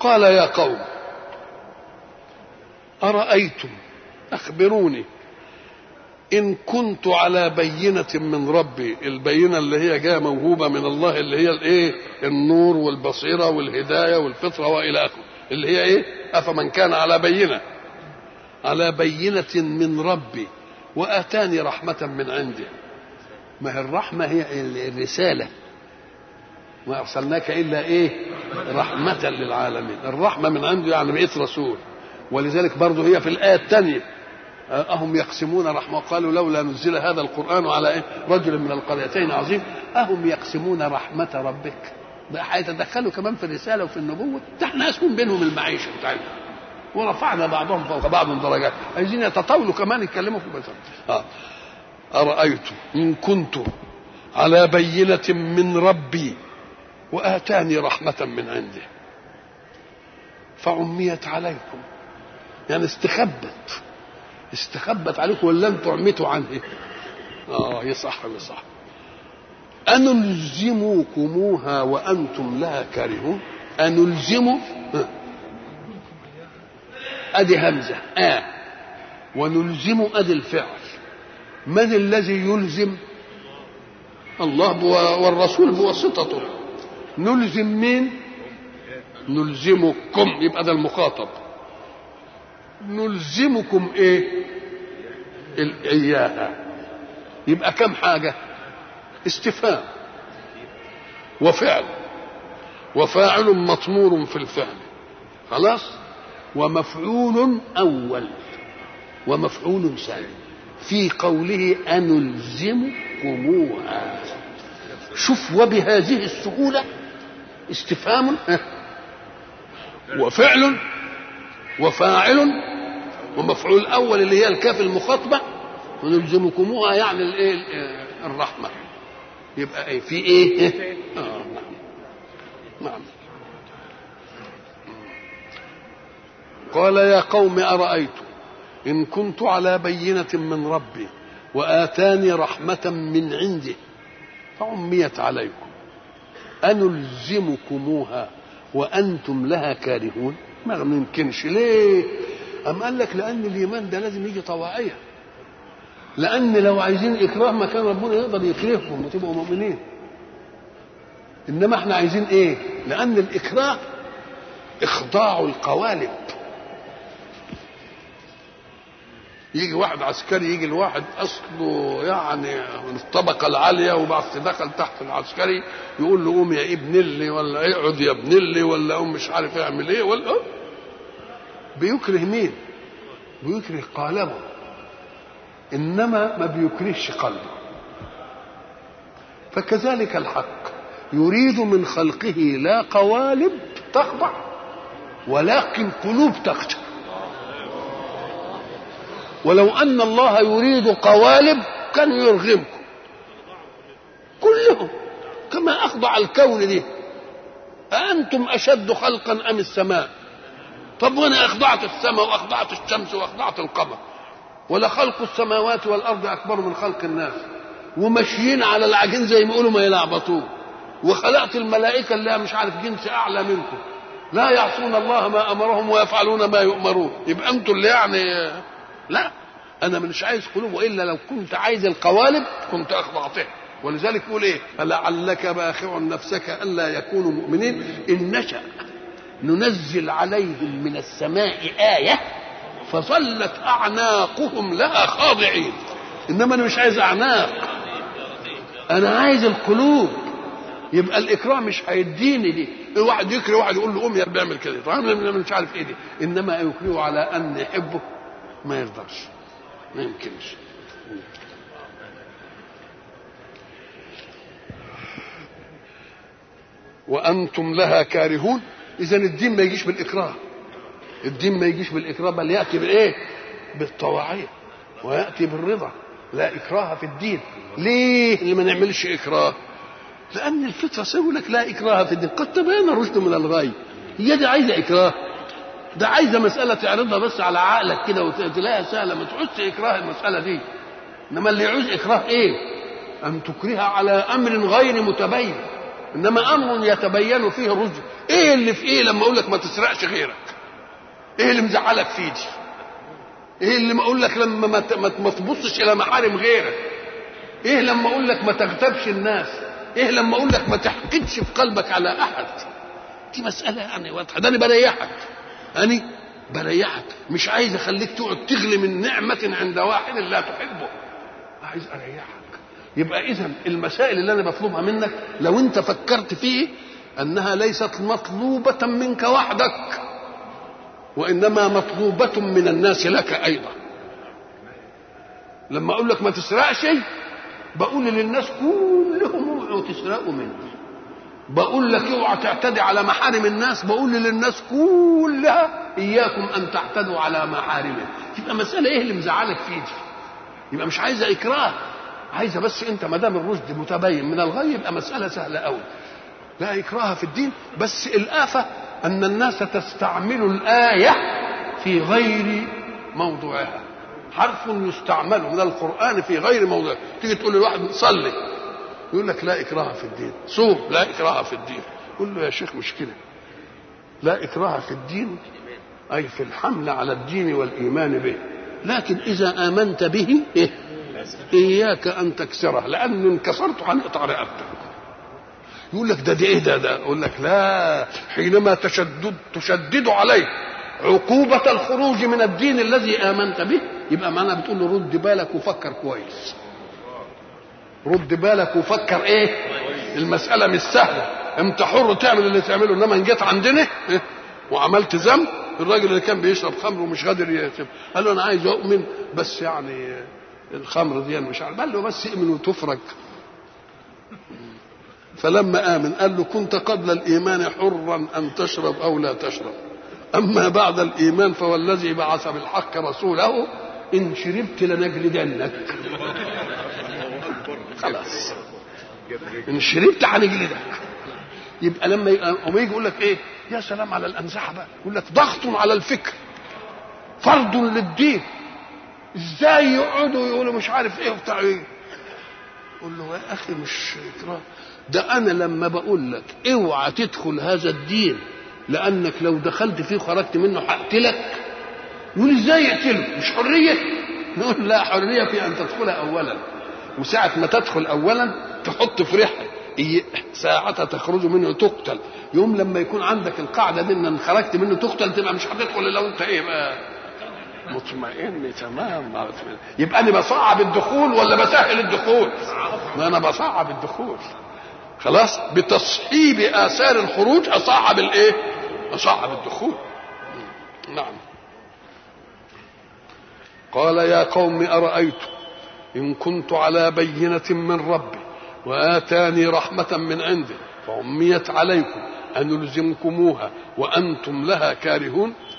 قال يا قوم أرأيتم أخبروني إن كنت على بينة من ربي البينة اللي هي جاية موهوبة من الله اللي هي الإيه النور والبصيرة والهداية والفطرة وإلى آخره اللي هي إيه أفمن كان على بينة على بينة من ربي وآتاني رحمة من عنده ما هي الرحمة هي الرسالة ما أرسلناك إلا إيه رحمة للعالمين الرحمة من عنده يعني بقيت رسول ولذلك برضه هي في الآية الثانية أهم يقسمون رحمة قالوا لولا نزل هذا القرآن على إيه؟ رجل من القريتين عظيم أهم يقسمون رحمة ربك بقى هيتدخلوا كمان في الرسالة وفي النبوة ده احنا قاسمين بينهم المعيشة بتاعتنا ورفعنا بعضهم فوق بعض درجات عايزين يتطاولوا كمان يتكلموا في البشر آه. أرأيت إن كنت على بينة من ربي وآتاني رحمة من عنده فعميت عليكم يعني استخبت استخبت عليكم ولا انتم عميتوا عنه اه يصح يصح أنلزمكموها وأنتم لها كارهون أنلزم أدي همزة آه ونلزم أدي الفعل من الذي يلزم الله والرسول بواسطته نلزم مين نلزمكم يبقى ده المخاطب نلزمكم ايه اياها يبقى كم حاجه استفهام وفعل وفاعل مطمور في الفعل خلاص ومفعول اول ومفعول ثاني في قوله أنلزمكموها شوف وبهذه السهولة استفهام وفعل وفاعل ومفعول الأول اللي هي الكاف المخاطبة ونلزمكموها يعني الايه الرحمة يبقى ايه في ايه آه نعم نعم قال يا قوم أرأيتم إن كنت على بينة من ربي وآتاني رحمة من عنده فعميت عليكم أنلزمكموها وأنتم لها كارهون ما يمكنش ليه أم قال لك لأن الإيمان ده لازم يجي طواعية لأن لو عايزين إكراه ما كان ربنا يقدر يكرهكم وتبقوا مؤمنين إنما احنا عايزين إيه لأن الإكراه إخضاع القوالب يجي واحد عسكري يجي الواحد اصله يعني من الطبقه العاليه وبعد دخل تحت العسكري يقول له قوم يا ابن اللي ولا اقعد يا ابن اللي ولا قوم مش عارف يعمل ايه ولا بيكره مين؟ بيكره قالبه انما ما بيكرهش قلبه فكذلك الحق يريد من خلقه لا قوالب تخضع ولكن قلوب تخشع ولو ان الله يريد قوالب كان يرغمكم كلهم كما اخضع الكون دي أأنتم أشد خلقا أم السماء طب وأنا أخضعت السماء وأخضعت الشمس وأخضعت القمر ولا خلق السماوات والأرض أكبر من خلق الناس وماشيين على العجين زي ما يقولوا ما يلعبطوه وخلقت الملائكة اللي مش عارف جنس أعلى منكم لا يعصون الله ما أمرهم ويفعلون ما يؤمرون يبقى أنتم اللي يعني لا انا مش عايز قلوب والا لو كنت عايز القوالب كنت اخضعته ولذلك يقول ايه فلعلك باخع نفسك الا يكونوا مؤمنين ان نشا ننزل عليهم من السماء ايه فظلت اعناقهم لها خاضعين انما انا مش عايز اعناق انا عايز القلوب يبقى الاكرام مش هيديني دي الواحد يكره واحد يقول له قوم يا بيعمل كده طبعا مش عارف ايه دي انما يكرهه على ان يحبه ما يرضاش ما يمكنش وانتم لها كارهون اذا الدين ما يجيش بالاكراه الدين ما يجيش بالاكراه بل ياتي بالايه بالطواعيه وياتي بالرضا لا اكراه في الدين ليه اللي ما نعملش اكراه لان الفطره سوي لك لا اكراه في الدين قد تبين الرشد من الغي هي دي عايزه اكراه ده عايزه مساله تعرضها بس على عقلك كده وتلاقيها سهله ما تعوزش اكراه المساله دي انما اللي يعوز اكراه ايه ان تكره على امر غير متبين انما امر يتبين فيه الرشد ايه اللي في ايه لما اقول لك ما تسرقش غيرك ايه اللي مزعلك في دي ايه اللي ما اقول لك لما ما ت- ما ت- ما تبصش الى محارم غيرك ايه لما اقول لك ما تغتابش الناس ايه لما اقول لك ما تحقدش في قلبك على احد دي مساله يعني واضحه ده انا بريحك انا بريحك مش عايز اخليك تقعد تغلي من نعمه عند واحد لا تحبه عايز اريحك يبقى اذا المسائل اللي انا بطلبها منك لو انت فكرت فيه انها ليست مطلوبه منك وحدك وانما مطلوبه من الناس لك ايضا لما اقول لك ما تسرقش بقول للناس كلهم اوعوا تسرقوا مني بقول لك اوعى تعتدي على محارم الناس بقول للناس كلها اياكم ان تعتدوا على محارمه تبقى مساله ايه اللي مزعلك في دي يبقى مش عايزه اكراه عايزه بس انت ما دام الرشد متبين من الغي يبقى مساله سهله قوي لا اكراه في الدين بس الافه ان الناس تستعمل الايه في غير موضوعها حرف يستعمل من القران في غير موضوعه تيجي تقول لواحد صلي يقول لك لا اكراه في الدين صوم لا اكراه في الدين قول له يا شيخ مش كده لا اكراه في الدين اي في الحمل على الدين والايمان به لكن اذا امنت به إيه؟ اياك ان تكسره لانه انكسرت هنقطع رقبتك يقول لك ده دي ايه ده ده اقول لك لا حينما تشدد تشدد عليه عقوبة الخروج من الدين الذي آمنت به يبقى معناها بتقول له رد بالك وفكر كويس رد بالك وفكر ايه المسألة مش سهلة انت حر تعمل اللي تعمله انما ان جيت عندنا إيه؟ وعملت ذنب الراجل اللي كان بيشرب خمر ومش قادر يسيب قال له انا عايز اؤمن بس يعني الخمر دي أنا مش عارف قال له بس اؤمن وتفرج فلما آمن قال له كنت قبل الإيمان حرا أن تشرب أو لا تشرب أما بعد الإيمان فوالذي بعث بالحق رسوله إن شربت لنجلدنك خلاص إن شربت هنجلدك يبقى لما يجي يقول لك إيه يا سلام على الأنزحة بقى يقول لك ضغط على الفكر فرض للدين ازاي يقعدوا يقولوا مش عارف ايه وبتاع ايه قول له يا اخي مش اكراه ده انا لما بقول لك اوعى تدخل هذا الدين لانك لو دخلت فيه وخرجت منه هقتلك يقول ازاي يقتله مش حريه نقول لا حريه في ان تدخل اولا وساعة ما تدخل اولا تحط في ريحه ساعتها تخرج منه تقتل يوم لما يكون عندك القاعده دي ان خرجت منه تقتل تبقى مش هتدخل الا وانت ايه بقى مطمئن تمام يبقى انا بصعب الدخول ولا بسهل الدخول ما انا بصعب الدخول خلاص بتصحيب اثار الخروج اصعب الايه اصعب الدخول نعم قال يا قوم ارايتم ان كنت على بينه من ربي واتاني رحمه من عنده فعميت عليكم أن نلزمكموها وأنتم لها كارهون